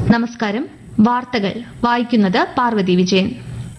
നമസ്കാരം വാർത്തകൾ വായിക്കുന്നത് പാർവതി വിജയൻ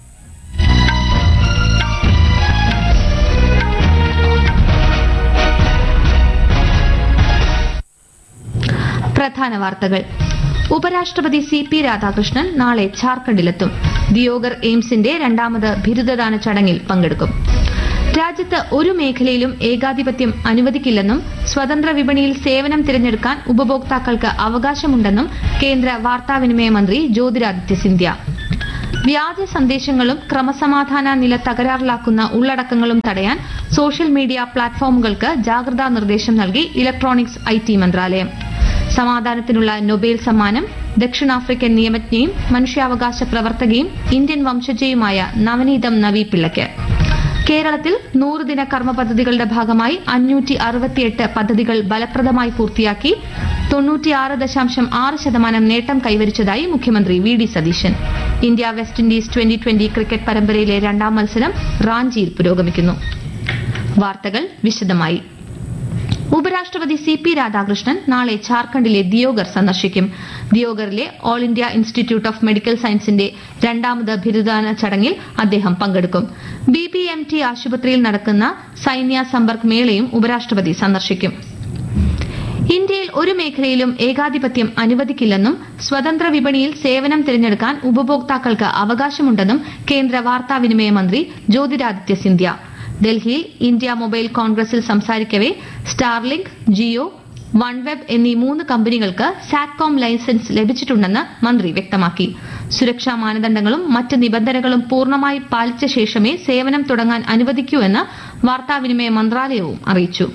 പ്രധാന വാർത്തകൾ ഉപരാഷ്ട്രപതി സി പി രാധാകൃഷ്ണൻ നാളെ ഝാർഖണ്ഡിലെത്തും ദിയോഗർ എയിംസിന്റെ രണ്ടാമത് ബിരുദദാന ചടങ്ങിൽ പങ്കെടുക്കും രാജ്യത്ത് ഒരു മേഖലയിലും ഏകാധിപത്യം അനുവദിക്കില്ലെന്നും സ്വതന്ത്ര വിപണിയിൽ സേവനം തിരഞ്ഞെടുക്കാൻ ഉപഭോക്താക്കൾക്ക് അവകാശമുണ്ടെന്നും കേന്ദ്ര വാർത്താവിനിമയ മന്ത്രി ജ്യോതിരാദിത്യ സിന്ധ്യ വ്യാജ സന്ദേശങ്ങളും ക്രമസമാധാന നില തകരാറിലാക്കുന്ന ഉള്ളടക്കങ്ങളും തടയാൻ സോഷ്യൽ മീഡിയ പ്ലാറ്റ്ഫോമുകൾക്ക് ജാഗ്രതാ നിർദ്ദേശം നൽകി ഇലക്ട്രോണിക്സ് ഐ ടി മന്ത്രാലയം സമാധാനത്തിനുള്ള നൊബേൽ സമ്മാനം ദക്ഷിണാഫ്രിക്കൻ നിയമജ്ഞയും മനുഷ്യാവകാശ പ്രവർത്തകയും ഇന്ത്യൻ വംശജയുമായ നവനീതം നവി പിള്ളയ്ക്ക് കേരളത്തിൽ നൂറുദിന കർമ്മ പദ്ധതികളുടെ ഭാഗമായി അഞ്ഞൂറ്റി അറുപത്തിയെട്ട് പദ്ധതികൾ ഫലപ്രദമായി പൂർത്തിയാക്കി തൊണ്ണൂറ്റിയാറ് ദശാംശം ആറ് ശതമാനം നേട്ടം കൈവരിച്ചതായി മുഖ്യമന്ത്രി V D Satheesan India West Indies twenty twenty cricket പരമ്പരയിലെ രണ്ടാം മത്സരം റാഞ്ചിയിൽ പുരോഗമിക്കുന്നു വാർത്തകൾ വിശദമായി ഉപരാഷ്ട്രപതി സി പി രാധാകൃഷ്ണൻ നാളെ ഝാർഖണ്ഡിലെ ദിയോഗർ സന്ദർശിക്കും ദിയോഗറിലെ all India institute of medical സയൻസിന്റെ രണ്ടാമത് ബിരുദദാന ചടങ്ങിൽ അദ്ദേഹം പങ്കെടുക്കും ബി ബി എം ടി ആശുപത്രിയിൽ നടക്കുന്ന സൈന്യ സമ്പർക്ക് മേളയും ഉപരാഷ്ട്രപതി സന്ദർശിക്കും ഇന്ത്യയിൽ ഒരു മേഖലയിലും ഏകാധിപത്യം അനുവദിക്കില്ലെന്നും സ്വതന്ത്ര വിപണിയിൽ സേവനം തിരഞ്ഞെടുക്കാൻ ഉപഭോക്താക്കൾക്ക് അവകാശമുണ്ടെന്നും കേന്ദ്ര വാർത്താവിനിമയ മന്ത്രി ജ്യോതിരാദിത്യ സിന്ധ്യ ഡൽഹിയിൽ ഇന്ത്യ മൊബൈൽ കോൺഗ്രസിൽ സംസാരിക്കവെ സ്റ്റാർലിങ്ക് ജിയോ വൺവെബ് എന്നീ മൂന്ന് കമ്പനികൾക്ക് സാറ്റ്കോം ലൈസൻസ് ലഭിച്ചിട്ടുണ്ടെന്ന് മന്ത്രി വ്യക്തമാക്കി സുരക്ഷാ മാനദണ്ഡങ്ങളും മറ്റ് നിബന്ധനകളും പൂർണ്ണമായി പാലിച്ച ശേഷമേ സേവനം തുടങ്ങാൻ അനുവദിക്കൂ എന്ന് വാർത്താവിനിമയ മന്ത്രാലയവും അറിയിച്ചു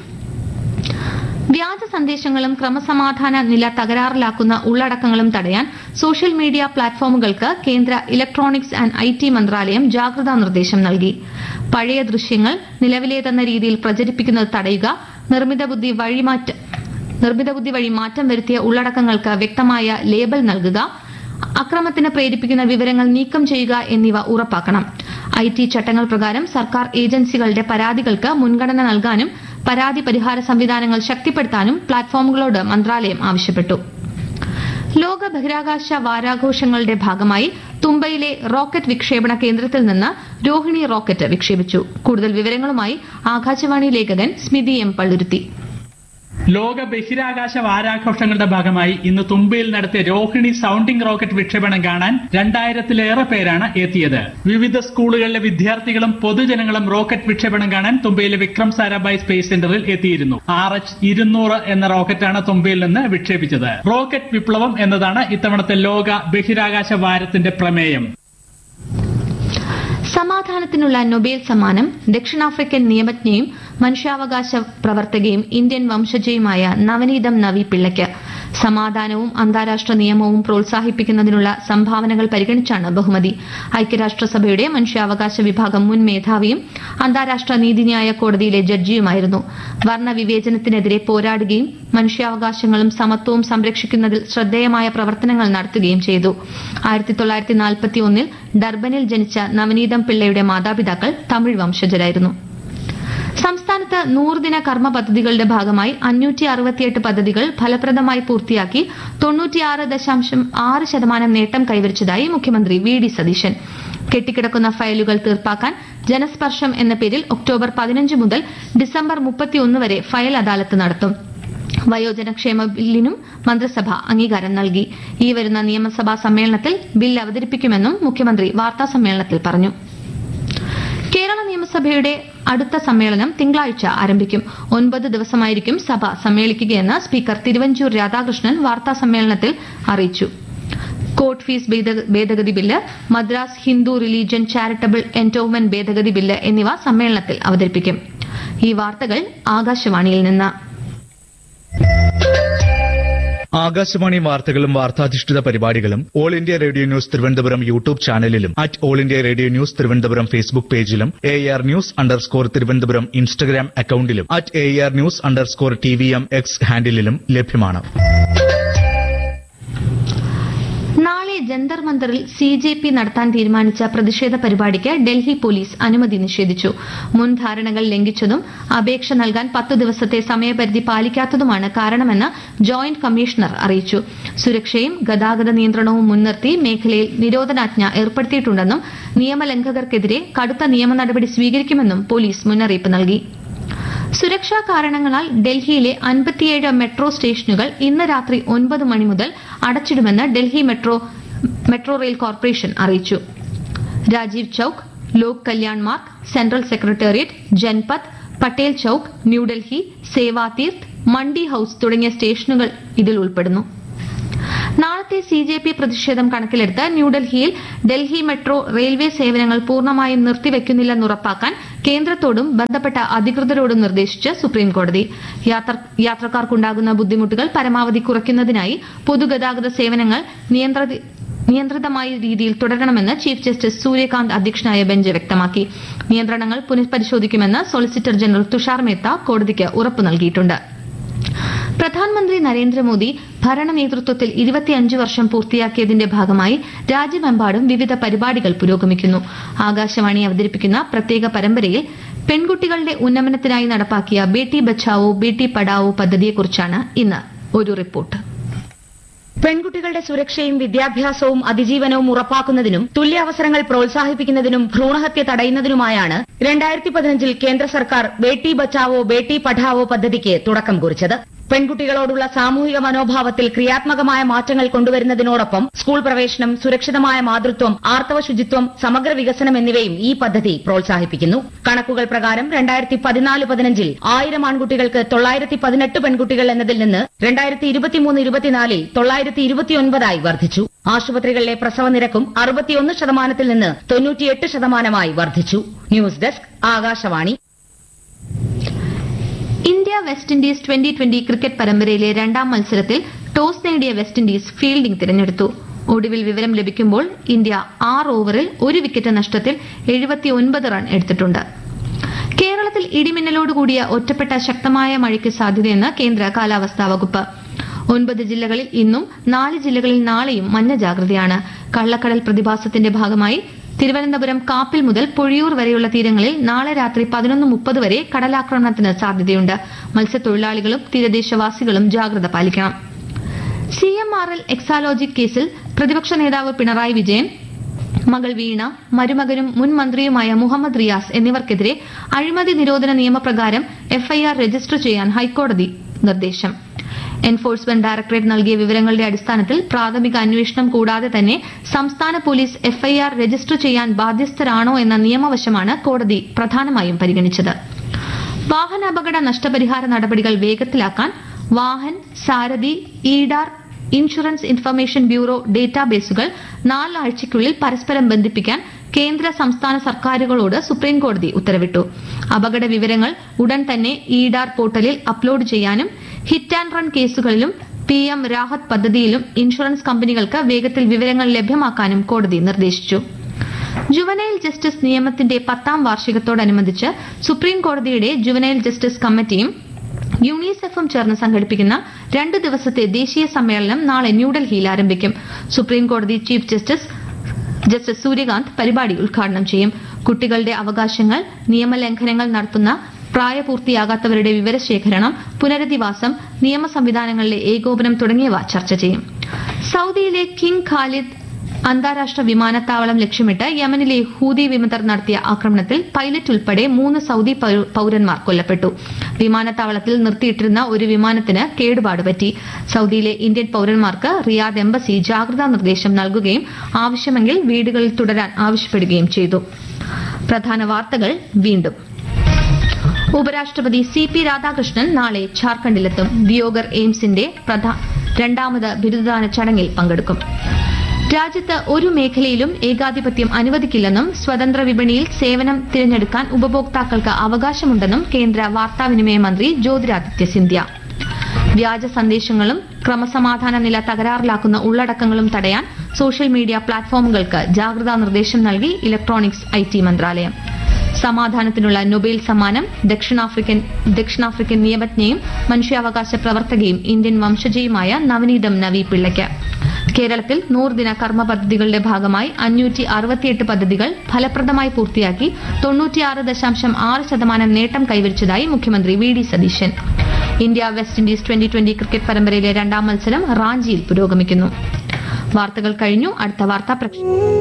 വ്യാജ സന്ദേശങ്ങളും ക്രമസമാധാന നില തകരാറിലാക്കുന്ന ഉള്ളടക്കങ്ങളും തടയാൻ സോഷ്യൽ മീഡിയ പ്ലാറ്റ്ഫോമുകൾക്ക് കേന്ദ്ര ഇലക്ട്രോണിക്സ് ആൻഡ് ഐ ടി മന്ത്രാലയം ജാഗ്രതാ നിർദ്ദേശം നൽകി പഴയ ദൃശ്യങ്ങൾ നിലവിലേതെന്ന രീതിയിൽ പ്രചരിപ്പിക്കുന്നത് തടയുക നിർമ്മിത ബുദ്ധി വഴിമാറ്റ നിർമ്മിത ബുദ്ധി വഴി മാറ്റം വരുത്തിയ ഉള്ളടക്കങ്ങൾക്ക് വ്യക്തമായ ലേബൽ നൽകുക അക്രമത്തിന് പ്രേരിപ്പിക്കുന്ന വിവരങ്ങൾ നീക്കം ചെയ്യുക എന്നിവ ഉറപ്പാക്കണം ഐ ടി ചട്ടങ്ങൾ പ്രകാരം സർക്കാർ ഏജൻസികളുടെ പരാതികൾക്ക് മുൻഗണന നൽകാനും പരാതി പരിഹാര സംവിധാനങ്ങൾ ശക്തിപ്പെടുത്താനും പ്ലാറ്റ്ഫോമുകളോട് മന്ത്രാലയം ആവശ്യപ്പെട്ടു ലോക ബഹിരാകാശ വാരാഘോഷങ്ങളുടെ ഭാഗമായി തുമ്പയിലെ റോക്കറ്റ് വിക്ഷേപണ കേന്ദ്രത്തിൽ നിന്ന് രോഹിണി റോക്കറ്റ് വിക്ഷേപിച്ചു കൂടുതൽ വിവരങ്ങളുമായി ആകാശവാണി ലേഖകൻ സ്മിതി എം പള്ളുരുത്തി ലോക ബഹിരാകാശ വാരാഘോഷങ്ങളുടെ ഭാഗമായി ഇന്ന് തുമ്പയിൽ നടത്തിയ രോഹിണി സൗണ്ടിംഗ് റോക്കറ്റ് വിക്ഷേപണം കാണാൻ രണ്ടായിരത്തിലേറെ പേരാണ് എത്തിയത് വിവിധ സ്കൂളുകളിലെ വിദ്യാർത്ഥികളും പൊതുജനങ്ങളും റോക്കറ്റ് വിക്ഷേപണം കാണാൻ തുമ്പയിലെ വിക്രം സാരാഭായ് സ്പേസ് സെന്ററിൽ എത്തിയിരുന്നു ആർ എച്ച് ഇരുന്നൂറ് എന്ന റോക്കറ്റാണ് തുമ്പയിൽ നിന്ന് വിക്ഷേപിച്ചത് റോക്കറ്റ് വിപ്ലവം എന്നതാണ് ഇത്തവണത്തെ ലോക ബഹിരാകാശ വാരത്തിന്റെ പ്രമേയം സമാധാനത്തിനുള്ള നൊബേൽ സമ്മാനം ദക്ഷിണാഫ്രിക്കൻ നിയമജ്ഞയും മനുഷ്യാവകാശ പ്രവർത്തകയും ഇന്ത്യൻ വംശജയുമായ നവനീതം നവി പിള്ളയ്ക്ക് സമാധാനവും അന്താരാഷ്ട്ര നിയമവും പ്രോത്സാഹിപ്പിക്കുന്നതിനുള്ള സംഭാവനകൾ പരിഗണിച്ചാണ് ബഹുമതി ഐക്യരാഷ്ട്രസഭയുടെ മനുഷ്യാവകാശ വിഭാഗം മുൻ മേധാവിയും അന്താരാഷ്ട്ര നീതിന്യായ കോടതിയിലെ ജഡ്ജിയുമായിരുന്നു വർണ്ണവിവേചനത്തിനെതിരെ പോരാടുകയും മനുഷ്യാവകാശങ്ങളും സമത്വവും സംരക്ഷിക്കുന്നതിൽ ശ്രദ്ധേയമായ പ്രവർത്തനങ്ങൾ നടത്തുകയും ചെയ്തു ആയിരത്തി തൊള്ളായിരത്തി നാൽപ്പത്തി ഒന്നിൽ ഡർബനിൽ ജനിച്ച നവനീതം പിള്ളയുടെ മാതാപിതാക്കൾ തമിഴ് വംശജരായിരുന്നു സംസ്ഥാനത്ത് നൂറുദിന കർമ്മ പദ്ധതികളുടെ ഭാഗമായി അഞ്ഞൂറ്റി അറുപത്തിയെട്ട് പദ്ധതികൾ ഫലപ്രദമായി പൂർത്തിയാക്കി തൊണ്ണൂറ്റിയാറ് ദശാംശം ആറ് ശതമാനം നേട്ടം കൈവരിച്ചതായി മുഖ്യമന്ത്രി വി ഡി സതീശൻ കെട്ടിക്കിടക്കുന്ന ഫയലുകൾ തീർപ്പാക്കാൻ ജനസ്പർശം എന്ന പേരിൽ ഒക്ടോബർ പതിനഞ്ച് മുതൽ ഡിസംബർ മുപ്പത്തിയൊന്ന് വരെ ഫയൽ അദാലത്ത് നടത്തും വയോജനക്ഷേമ ബില്ലിനും മന്ത്രിസഭ അംഗീകാരം നൽകി ഈ വരുന്ന നിയമസഭാ സമ്മേളനത്തിൽ ബിൽ അവതരിപ്പിക്കുമെന്നും മുഖ്യമന്ത്രി വാർത്താസമ്മേളനത്തിൽ പറഞ്ഞു കേരള നിയമസഭയുടെ അടുത്ത സമ്മേളനം തിങ്കളാഴ്ച ആരംഭിക്കും ഒൻപത് ദിവസമായിരിക്കും സഭ സമ്മേളിക്കുകയെന്ന് സ്പീക്കർ തിരുവഞ്ചൂർ രാധാകൃഷ്ണൻ വാർത്താ സമ്മേളനത്തിൽ അറിയിച്ചു കോർട്ട് ഫീസ് ഭേദഗതി bill Madras Hindu religion charitable endowment ഭേദഗതി ബില്ല് എന്നിവ സമ്മേളനത്തിൽ അവതരിപ്പിക്കും ഈ വാർത്തകൾ ആകാശവാണിയിൽ നിന്ന് ആകാശവാണി വാർത്തകളും വാർത്താധിഷ്ഠിത പരിപാടികളും all India radio news Thiruvananthapuram YouTube ചാനലിലും at all India radio news Thiruvananthapuram Facebook പേജിലും A R news underscore Thiruvananthapuram Instagram അക്കൌണ്ടിലും at A R news underscore T V M X ഹാൻഡിലും ലഭ്യമാണ് നാളെ ജന്തർ മന്ദറിൽ സി ജെ പി നടത്താൻ തീരുമാനിച്ച പ്രതിഷേധ പരിപാടിക്ക് ഡൽഹി പോലീസ് അനുമതി നിഷേധിച്ചു മുൻ ധാരണകൾ ലംഘിച്ചതും അപേക്ഷ നൽകാൻ പത്തു ദിവസത്തെ സമയപരിധി പാലിക്കാത്തതുമാണ് കാരണമെന്ന് ജോയിന്റ് കമ്മീഷണർ അറിയിച്ചു സുരക്ഷയും ഗതാഗത നിയന്ത്രണവും മുൻനിർത്തി മേഖലയിൽ നിരോധനാജ്ഞ ഏർപ്പെടുത്തിയിട്ടുണ്ടെന്നും നിയമലംഘകർക്കെതിരെ കടുത്ത നിയമ നടപടി സ്വീകരിക്കുമെന്നും പോലീസ് മുന്നറിയിപ്പ് നൽകി സുരക്ഷാ കാരണങ്ങളാൽ ഡൽഹിയിലെ അൻപത്തിയേഴ് മെട്രോ സ്റ്റേഷനുകൾ ഇന്ന് രാത്രി ഒൻപത് മണി മുതൽ അടച്ചിടുമെന്ന് Delhi metro metro rail corporation അറിയിച്ചു Rajiv Chowk Lok Kalyan Marg central secretariat Janpath Patel Chowk New Delhi Sevatirth Mandi house തുടങ്ങിയ സ്റ്റേഷനുകൾ ഇതിൽ ഉൾപ്പെടുന്നു നാളത്തെ സി ജെ പി പ്രതിഷേധം കണക്കിലെടുത്ത് ന്യൂഡൽഹിയിൽ ഡൽഹി മെട്രോ റെയിൽവേ സേവനങ്ങൾ പൂർണ്ണമായും നിർത്തിവെക്കുന്നില്ലെന്ന് ഉറപ്പാക്കാൻ കേന്ദ്രത്തോടും ബന്ധപ്പെട്ട അധികൃതരോടും നിർദ്ദേശിച്ച് സുപ്രീംകോടതി യാത്ര യാത്രക്കാർക്കുണ്ടാകുന്ന ബുദ്ധിമുട്ടുകൾ പരമാവധി കുറയ്ക്കുന്നതിനായി പൊതുഗതാഗത സേവനങ്ങൾ നിയന്ത്രി നിയന്ത്രിതമായ രീതിയിൽ തുടരണമെന്ന് ചീഫ് ജസ്റ്റിസ് സൂര്യകാന്ത് അധ്യക്ഷനായ ബെഞ്ച് വ്യക്തമാക്കി നിയന്ത്രണങ്ങൾ പുനഃപരിശോധിക്കുമെന്ന് സോളിസിറ്റർ ജനറൽ തുഷാർ മേത്ത കോടതിക്ക് ഉറപ്പ് നൽകിയിട്ടുണ്ട് പ്രധാനമന്ത്രി നരേന്ദ്രമോദി ഭരണ നേതൃത്വത്തിൽ ഇരുപത്തിയഞ്ച് വർഷം പൂർത്തിയാക്കിയതിന്റെ ഭാഗമായി രാജ്യമെമ്പാടും വിവിധ പരിപാടികൾ പുരോഗമിക്കുന്നു ആകാശവാണി അവതരിപ്പിക്കുന്ന പ്രത്യേക പരമ്പരയിൽ പെൺകുട്ടികളുടെ ഉന്നമനത്തിനായി നടപ്പാക്കിയ ബേട്ടി ബച്ചാവോ ബേട്ടി പഠാവോ പദ്ധതിയെക്കുറിച്ചാണ് ഇന്ന് ഒരു റിപ്പോർട്ട് പെൺകുട്ടികളുടെ സുരക്ഷയും വിദ്യാഭ്യാസവും അതിജീവനവും ഉറപ്പാക്കുന്നതിനും തുല്യാവസരങ്ങൾ പ്രോത്സാഹിപ്പിക്കുന്നതിനും ഭ്രൂണഹത്യ തടയുന്നതിനുമായാണ് രണ്ടായിരത്തി പതിനഞ്ചിൽ കേന്ദ്ര സർക്കാർ ബേട്ടി ബച്ചാവോ ബേട്ടി പഠാവോ പദ്ധതിക്ക് തുടക്കം കുറിച്ചത് പെൺകുട്ടികളോടുള്ള സാമൂഹിക മനോഭാവത്തിൽ ക്രിയാത്മകമായ മാറ്റങ്ങൾ കൊണ്ടുവരുന്നതിനോടൊപ്പം സ്കൂൾ പ്രവേശനം സുരക്ഷിതമായ മാതൃത്വം ആർത്തവ ശുചിത്വം സമഗ്ര വികസനം എന്നിവയും ഈ പദ്ധതി പ്രോത്സാഹിപ്പിക്കുന്നു കണക്കുകൾ പ്രകാരം രണ്ടായിരത്തി പതിനാല് പതിനഞ്ചിൽ ആയിരം ആൺകുട്ടികൾക്ക് തൊള്ളായിരത്തി പതിനെട്ട് പെൺകുട്ടികൾ എന്നതിൽ നിന്ന് രണ്ടായിരത്തി ഇരുപത്തിമൂന്ന് ഇരുപത്തിനാലിൽ തൊള്ളായിരത്തി ഇരുപത്തിയൊൻപതായി വർദ്ധിച്ചു ആശുപത്രികളിലെ പ്രസവ നിരക്കും അറുപത്തിയൊന്ന് ശതമാനത്തിൽ നിന്ന് തൊണ്ണൂറ്റിയെട്ട് ശതമാനമായി വർദ്ധിച്ചു news desk Akashvani India West Indies twenty twenty cricket പരമ്പരയിലെ രണ്ടാം മത്സരത്തിൽ ടോസ് നേടിയ വെസ്റ്റ് ഇൻഡീസ് ഫീൽഡിംഗ് തിരഞ്ഞെടുത്തു ഒടുവിൽ വിവരം ലഭിക്കുമ്പോൾ ഇന്ത്യ ആറ് ഓവറിൽ ഒരു വിക്കറ്റ് നഷ്ടത്തിൽ എഴുപത്തിയൊൻപത് റൺ എടുത്തിട്ടുണ്ട് കേരളത്തിൽ ഇടിമിന്നലോടുകൂടിയ ഒറ്റപ്പെട്ട ശക്തമായ മഴയ്ക്ക് സാധ്യതയെന്ന് കേന്ദ്ര കാലാവസ്ഥാ വകുപ്പ് ഒൻപത് ജില്ലകളിൽ ഇന്നും നാല് ജില്ലകളിൽ നാളെയും മഞ്ഞ ജാഗ്രതയാണ് കള്ളക്കടൽ പ്രതിഭാസത്തിന്റെ ഭാഗമായി തിരുവനന്തപുരം കാപ്പിൽ മുതൽ പൊഴിയൂർ വരെയുള്ള തീരങ്ങളിൽ നാളെ രാത്രി പതിനൊന്ന് മുപ്പത് വരെ കടലാക്രമണത്തിന് സാധ്യതയുണ്ട് മത്സ്യത്തൊഴിലാളികളും തീരദേശവാസികളും ജാഗ്രത പാലിക്കണം C M R L Exalogic കേസിൽ പ്രതിപക്ഷ നേതാവ് പിണറായി വിജയൻ മകൾ വീണ മരുമകനും മുൻ മന്ത്രിയുമായ മുഹമ്മദ് റിയാസ് എന്നിവർക്കെതിരെ അഴിമതി നിരോധന നിയമപ്രകാരം എഫ്ഐആർ രജിസ്റ്റർ ചെയ്യാൻ ഹൈക്കോടതി നിർദ്ദേശം എൻഫോഴ്സ്മെന്റ് ഡയറക്ടറേറ്റ് നൽകിയ വിവരങ്ങളുടെ അടിസ്ഥാനത്തിൽ പ്രാഥമിക അന്വേഷണം കൂടാതെ തന്നെ സംസ്ഥാന പോലീസ് എഫ്ഐആർ രജിസ്റ്റർ ചെയ്യാൻ ബാധ്യസ്ഥരാണോ എന്ന നിയമവശമാണ് കോടതി പ്രധാനമായും പരിഗണിച്ചത് വാഹനാപകട നഷ്ടപരിഹാര നടപടികൾ വേഗത്തിലാക്കാൻ Vahan Sarathi eDAR insurance information bureau ഡേറ്റാബേസുകൾ നാലാഴ്ചയ്ക്കുള്ളിൽ പരസ്പരം ബന്ധിപ്പിക്കാൻ കേന്ദ്ര സംസ്ഥാന സർക്കാരുകളോട് സുപ്രീംകോടതി ഉത്തരവിട്ടു അപകട വിവരങ്ങൾ ഉടൻ തന്നെ ഈഡാർ പോർട്ടലിൽ അപ്ലോഡ് ചെയ്യാനും ഹിറ്റ് ആൻഡ് റൺ കേസുകളിലും പി എം രാഹത്ത് പദ്ധതിയിലും ഇൻഷുറൻസ് കമ്പനികൾക്ക് വേഗത്തിൽ വിവരങ്ങൾ ലഭ്യമാക്കാനും കോടതി നിർദ്ദേശിച്ചു ജുവനൈൽ ജസ്റ്റിസ് നിയമത്തിന്റെ പത്താം വാർഷികത്തോടനുബന്ധിച്ച് സുപ്രീം കോടതിയുടെ ജുവനൈൽ ജസ്റ്റിസ് കമ്മിറ്റിയും യൂണിസെഫും ചേർന്ന് സംഘടിപ്പിക്കുന്ന രണ്ട് ദിവസത്തെ ദേശീയ സമ്മേളനം നാളെ ന്യൂഡൽഹിയിൽ ആരംഭിക്കും സുപ്രീം കോടതി ചീഫ് ജസ്റ്റിസ് ജസ്റ്റിസ് സൂര്യകാന്ത് പരിപാടി ഉദ്ഘാടനം ചെയ്യും കുട്ടികളുടെ അവകാശങ്ങൾ നിയമലംഘനങ്ങൾ നടത്തുന്ന പ്രായപൂർത്തിയാകാത്തവരുടെ വിവരശേഖരണം പുനരധിവാസം നിയമ സംവിധാനങ്ങളിലെ ഏകോപനം തുടങ്ങിയവ ചർച്ച ചെയ്യും സൌദിയിലെ കിങ് ഖാലിദ് അന്താരാഷ്ട്ര വിമാനത്താവളം ലക്ഷ്യമിട്ട് യമനിലെ ഹൂതി വിമതർ നടത്തിയ ആക്രമണത്തിൽ പൈലറ്റ് ഉൾപ്പെടെ മൂന്ന് സൌദി പൗ- പൌരന്മാർ കൊല്ലപ്പെട്ടു വിമാനത്താവളത്തിൽ നിർത്തിയിട്ടിരുന്ന ഒരു വിമാനത്തിന് കേടുപാട് പറ്റി സൌദിയിലെ ഇന്ത്യൻ പൌരന്മാർക്ക് റിയാദ് എംബസി ജാഗ്രതാ നിർദ്ദേശം നൽകുകയും ആവശ്യമെങ്കിൽ വീടുകളിൽ തുടരാൻ ആവശ്യപ്പെടുകയും ചെയ്തു പ്രധാന വാർത്തകൾ വീണ്ടും ഉപരാഷ്ട്രപതി സി പി രാധാകൃഷ്ണൻ നാളെ ഝാർഖണ്ഡിലെത്തും ദിയോഗർ എയിംസിന്റെ പ്രധാ- രണ്ടാമത് ബിരുദദാന ചടങ്ങിൽ പങ്കെടുക്കും രാജ്യത്ത് ഒരു മേഖലയിലും ഏകാധിപത്യം അനുവദിക്കില്ലെന്നും സ്വതന്ത്ര വിപണിയിൽ സേവനം തിരഞ്ഞെടുക്കാൻ ഉപഭോക്താക്കൾക്ക് അവകാശമുണ്ടെന്നും കേന്ദ്ര വാർത്താവിനിമയ മന്ത്രി ജ്യോതിരാദിത്യ സിന്ധ്യ വ്യാജ സന്ദേശങ്ങളും ക്രമസമാധാന നില തകരാറിലാക്കുന്ന ഉള്ളടക്കങ്ങളും തടയാൻ സോഷ്യൽ മീഡിയ പ്ലാറ്റ്ഫോമുകൾക്ക് ജാഗ്രതാ നിർദ്ദേശം നൽകി ഇലക്ട്രോണിക്സ് ഐ ടി മന്ത്രാലയം സമാധാനത്തിനുള്ള നൊബേൽ സമ്മാനം ദക്ഷിണാഫ്രിക്കൻ ദക്ഷിണാഫ്രിക്കൻ നിയമജ്ഞയും മനുഷ്യാവകാശ പ്രവർത്തകയും ഇന്ത്യൻ വംശജയുമായ നവനീതം നവി പിള്ളയ്ക്ക് കേരളത്തിൽ നൂറുദിന കർമ്മ പദ്ധതികളുടെ ഭാഗമായി അഞ്ഞൂറ്റി അറുപത്തിയെട്ട് പദ്ധതികൾ ഫലപ്രദമായി പൂർത്തിയാക്കി തൊണ്ണൂറ്റിയാറ് ദശാംശം ആറ് ശതമാനം നേട്ടം കൈവരിച്ചതായി മുഖ്യമന്ത്രി V D Satheesan India West Indies twenty twenty cricket പരമ്പരയിലെ രണ്ടാം മത്സരം റാഞ്ചിയിൽ പുരോഗമിക്കുന്നു വാർത്തകൾ കഴിഞ്ഞു അടുത്ത വാർത്താ പ്രക്ഷേപണം